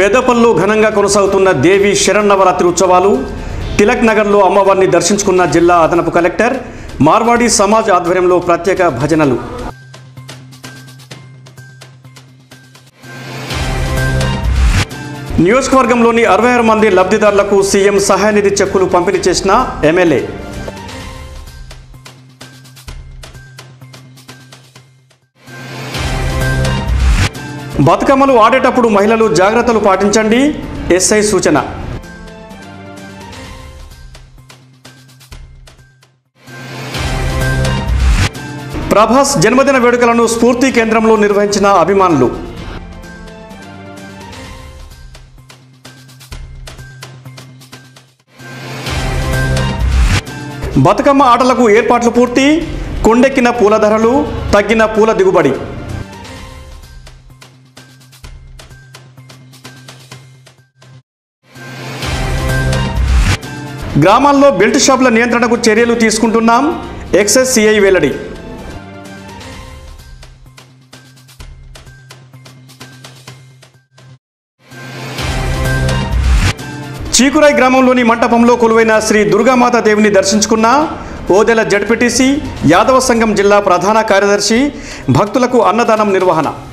పెద్దపల్లిలో ఘనంగా కొనసాగుతున్న దేవి శరన్నవరాత్రి ఉత్సవాలు తిలక్ నగర్లో అమ్మవారిని దర్శించుకున్న జిల్లా అదనపు కలెక్టర్ మార్వాడి సమాజ్ ఆధ్వర్యంలో ప్రత్యేక భజనలు నియోజకవర్గంలోని అరవై ఆరు మంది లబ్ధిదారులకు సీఎం సహాయనిధి చెక్కులు పంపిణీ చేసిన ఎమ్మెల్యే బతుకమ్మలు ఆడేటప్పుడు మహిళలు జాగ్రత్తలు పాటించండి ఎస్ఐ సూచన ప్రభాస్ జన్మదిన వేడుకలను స్ఫూర్తి కేంద్రంలో నిర్వహించిన అభిమానులు బతుకమ్మ ఆటలకు ఏర్పాట్లు పూర్తి కొండెక్కిన పూల ధరలు తగ్గిన పూల దిగుబడి గ్రామాల్లో బెల్ట్ షాపుల నియంత్రణకు చర్యలు తీసుకుంటున్నాం ఎక్సైజ్ సిఐ వెల్లడి చీకురాయ్ గ్రామంలోని మంటపంలో కొలువైన శ్రీ దుర్గామాత దేవిని దర్శించుకున్న ఓదెల జడ్పీటీసీ యాదవ సంఘం జిల్లా ప్రధాన కార్యదర్శి భక్తులకు అన్నదానం నిర్వహణ